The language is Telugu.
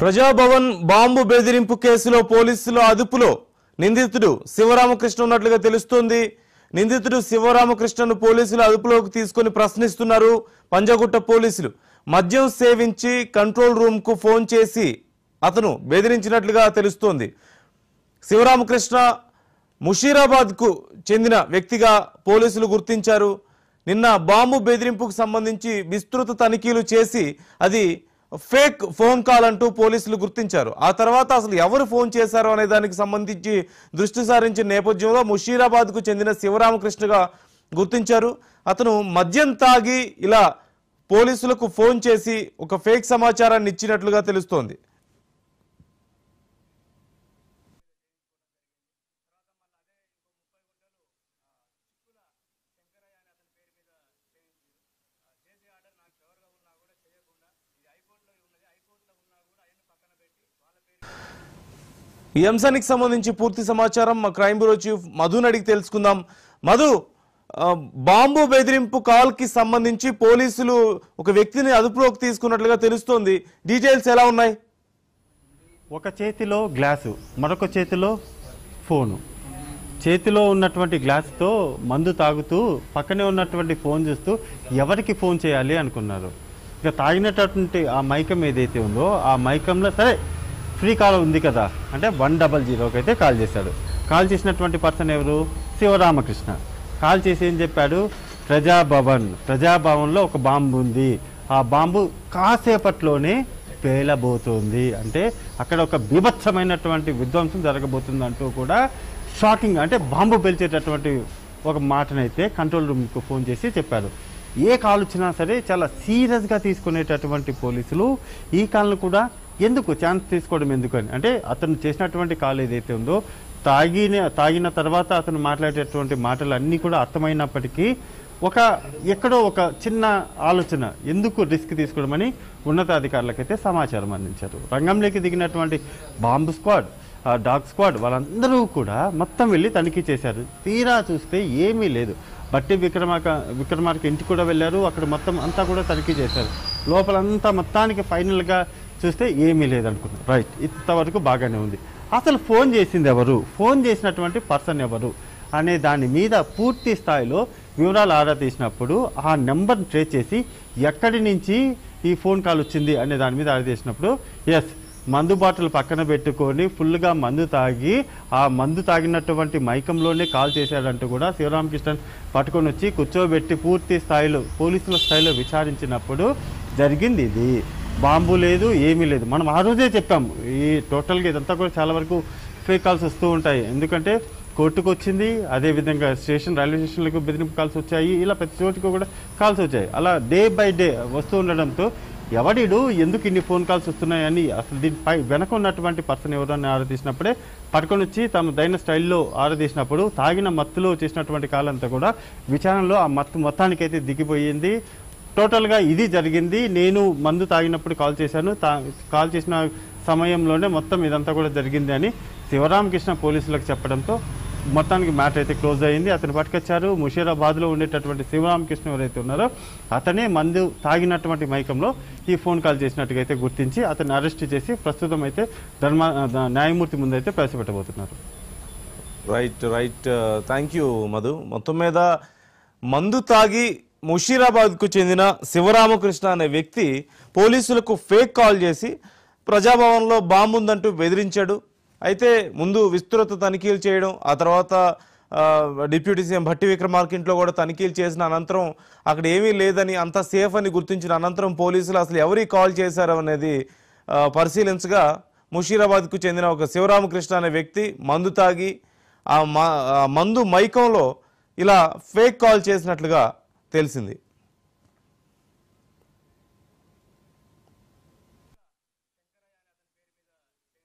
ప్రజాభవన్ బాంబు బెదిరింపు కేసులో పోలీసుల అదుపులో నిందితుడు శివరామకృష్ణ ఉన్నట్లుగా తెలుస్తోంది నిందితుడు శివరామకృష్ణను పోలీసులు అదుపులోకి తీసుకొని ప్రశ్నిస్తున్నారు పంజగుట్ట పోలీసులు మద్యం సేవించి కంట్రోల్ రూమ్ కు ఫోన్ చేసి అతను బెదిరించినట్లుగా తెలుస్తోంది శివరామకృష్ణ ముషీరాబాద్కు చెందిన వ్యక్తిగా పోలీసులు గుర్తించారు నిన్న బాంబు బెదిరింపుకు సంబంధించి విస్తృత తనిఖీలు చేసి అది ఫేక్ ఫోన్ కాల్ అంటూ పోలీసులు గుర్తించారు ఆ తర్వాత అసలు ఎవరు ఫోన్ చేశారో అనే దానికి సంబంధించి దృష్టి సారించిన నేపథ్యంలో ముషీరాబాద్కు చెందిన శివరామకృష్ణగా గుర్తించారు అతను మద్యం తాగి ఇలా పోలీసులకు ఫోన్ చేసి ఒక ఫేక్ సమాచారాన్ని ఇచ్చినట్లుగా తెలుస్తోంది ఈ అంశానికి సంబంధించి పూర్తి సమాచారం మా క్రైమ్ బ్యూరో చీఫ్ మధుని అడిగి తెలుసుకుందాం మధు ఆ, బాంబు బెదిరింపు కాల్ కి సంబంధించి పోలీసులు ఒక వ్యక్తిని అదుపులోకి తీసుకున్నట్లుగా తెలుస్తోంది డీటెయిల్స్ ఎలా ఉన్నాయి ఒక చేతిలో గ్లాసు మరొక చేతిలో ఫోను చేతిలో ఉన్నటువంటి గ్లాసుతో మందు తాగుతూ పక్కనే ఉన్నటువంటి ఫోన్ చూస్తూ ఎవరికి ఫోన్ చేయాలి అనుకున్నారు ఇక తాగినటువంటి ఆ మైకం ఏదైతే ఉందో ఆ మైకంలో సరే ఫ్రీ కాల్ ఉంది కదా అంటే వన్ డబల్ జీరోకి అయితే కాల్ చేశాడు కాల్ చేసినటువంటి పర్సన్ ఎవరు శివరామకృష్ణ కాల్ చేసి ఏం చెప్పాడు ప్రజాభవన్ ప్రజాభవన్లో ఒక బాంబు ఉంది ఆ బాంబు కాసేపట్లోనే పేలబోతోంది అంటే అక్కడ ఒక బీభత్సమైనటువంటి విధ్వంసం జరగబోతుంది అంటూ కూడా షాకింగ్ అంటే బాంబు పేల్చేటటువంటి ఒక మాటనైతే కంట్రోల్ రూమ్కు ఫోన్ చేసి చెప్పారు ఏ కాల్ వచ్చినా సరే చాలా సీరియస్గా తీసుకునేటటువంటి పోలీసులు ఈ కాల్ను కూడా ఎందుకు ఛాన్స్ తీసుకోవడం ఎందుకు అని అంటే అతను చేసినటువంటి కాల్ ఏదైతే ఉందో తాగిన తాగిన తర్వాత అతను మాట్లాడేటటువంటి మాటలు అన్నీ కూడా అర్థమైనప్పటికీ ఒక ఎక్కడో ఒక చిన్న ఆలోచన ఎందుకు రిస్క్ తీసుకోవడమని ఉన్నతాధికారులకైతే సమాచారం అందించారు రంగంలోకి దిగినటువంటి బాంబు స్క్వాడ్ ఆ డాగ్ స్క్వాడ్ వాళ్ళందరూ కూడా మొత్తం వెళ్ళి తనిఖీ చేశారు తీరా చూస్తే ఏమీ లేదు బట్టి విక్రమార్క విక్రమార్క ఇంటికి కూడా వెళ్ళారు అక్కడ మొత్తం అంతా కూడా తనిఖీ చేశారు లోపలంతా మొత్తానికి ఫైనల్గా చూస్తే ఏమీ లేదనుకున్నారు రైట్ ఇంతవరకు బాగానే ఉంది అసలు ఫోన్ చేసింది ఎవరు ఫోన్ చేసినటువంటి పర్సన్ ఎవరు అనే దాని మీద పూర్తి స్థాయిలో వివరాలు ఆరా తీసినప్పుడు ఆ నెంబర్ ట్రేస్ చేసి ఎక్కడి నుంచి ఈ ఫోన్ కాల్ వచ్చింది అనే దాని మీద ఆరా తీసినప్పుడు ఎస్ మందు బాటిల్ పక్కన పెట్టుకొని ఫుల్గా మందు తాగి ఆ మందు తాగినటువంటి మైకంలోనే కాల్ చేశాడంటూ కూడా శివరామకృష్ణన్ పట్టుకొని వచ్చి కూర్చోబెట్టి పూర్తి స్థాయిలో పోలీసుల స్థాయిలో విచారించినప్పుడు జరిగింది ఇది బాంబు లేదు ఏమీ లేదు మనం ఆ రోజే చెప్పాం ఈ టోటల్గా ఇదంతా కూడా చాలా వరకు ఫేక్ కాల్స్ వస్తూ ఉంటాయి ఎందుకంటే కోర్టుకు వచ్చింది అదేవిధంగా స్టేషన్ రైల్వే స్టేషన్లకు బెదిరింపు కాల్స్ వచ్చాయి ఇలా ప్రతి చోటుకు కూడా కాల్స్ వచ్చాయి అలా డే బై డే వస్తూ ఉండడంతో ఎవడిడు ఎందుకు ఇన్ని ఫోన్ కాల్స్ వస్తున్నాయని అసలు దీనిపై వెనక ఉన్నటువంటి పర్సన్ ఎవరని ఆరాధించినప్పుడే పట్టుకొని వచ్చి తమ దైన స్టైల్లో ఆరాధించినప్పుడు తాగిన మత్తులో చేసినటువంటి కాల్ అంతా కూడా విచారణలో ఆ మత్తు మొత్తానికైతే దిగిపోయింది టోటల్గా ఇది జరిగింది నేను మందు తాగినప్పుడు కాల్ చేశాను తా కాల్ చేసిన సమయంలోనే మొత్తం ఇదంతా కూడా జరిగింది అని శివరామకృష్ణ పోలీసులకు చెప్పడంతో మొత్తానికి మ్యాటర్ అయితే క్లోజ్ అయింది అతను పట్టుకొచ్చారు ముషీరాబాద్లో ఉండేటటువంటి శివరామకృష్ణ ఎవరైతే ఉన్నారో అతనే మందు తాగినటువంటి మైకంలో ఈ ఫోన్ కాల్ చేసినట్టుగా అయితే గుర్తించి అతన్ని అరెస్ట్ చేసి ప్రస్తుతం అయితే ధర్మ న్యాయమూర్తి ముందు అయితే ప్రవేశపెట్టబోతున్నారు right right thank you Madhu మొత్తం మీద మందు తాగి ముషీరాబాద్కు చెందిన శివరామకృష్ణ అనే వ్యక్తి పోలీసులకు ఫేక్ కాల్ చేసి ప్రజాభవన్లో బాంబు ఉందంటూ బెదిరించాడు అయితే ముందు విస్తృత తనిఖీలు చేయడం ఆ తర్వాత ఆ, డిప్యూటీ సీఎం భట్టి విక్రమార్క ఇంట్లో కూడా తనిఖీలు చేసిన అనంతరం అక్కడ ఏమీ లేదని అంత సేఫ్ అని గుర్తించిన అనంతరం పోలీసులు అసలు ఎవరికి కాల్ చేశారు అనేది ఆ, పరిశీలించగా ముషీరాబాద్కు చెందిన ఒక శివరామకృష్ణ అనే వ్యక్తి మందు తాగి ఆ మ- ఆ మందు మైకంలో ఇలా ఫేక్ కాల్ చేసినట్లుగా తెలిసింది